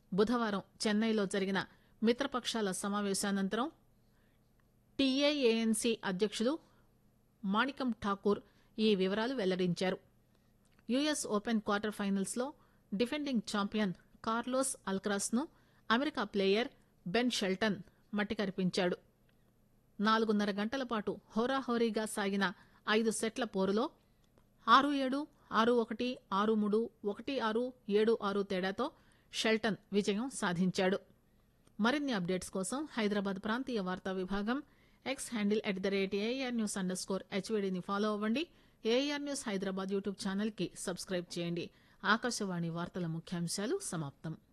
బుధవారం చెన్నైలో జరిగిన మిత్రపక్షాల సమావేశానంతరం టీఏఏఎన్సీ అధ్యక్షుడు మాణికం ఠాకూర్ ఈ వివరాలు వెల్లడించారు యుఎస్ ఓపెన్ క్వార్టర్ ఫైనల్స్ లో డిఫెండింగ్ ఛాంపియన్ కార్లోస్ అల్క్రాస్ ను అమెరికా ప్లేయర్ బెన్ షెల్టన్ మట్టి కరిపించాడు నాలుగున్నర గంటల పాటు హోరాహోరీగా సాగిన ఐదు సెట్ల పోరులో ఆరు ఏడు ఆరు ఒకటి ఆరు మూడు ఒకటి ఆరు ఏడు ఆరు తేడాతో షెల్టన్ విజయం సాధించాడు మరిన్ని అప్డేట్స్ కోసం హైదరాబాద్ ప్రాంతీయ వార్తా విభాగం X handle at the rate AIR news underscore హెచ్వీడీని ఫాలో అవ్వండి AIR news Hyderabad YouTube channel కి సబ్స్క్రైబ్ చేయండి ఆకాశవాణి వార్తల ముఖ్యాంశాలు సమాప్తం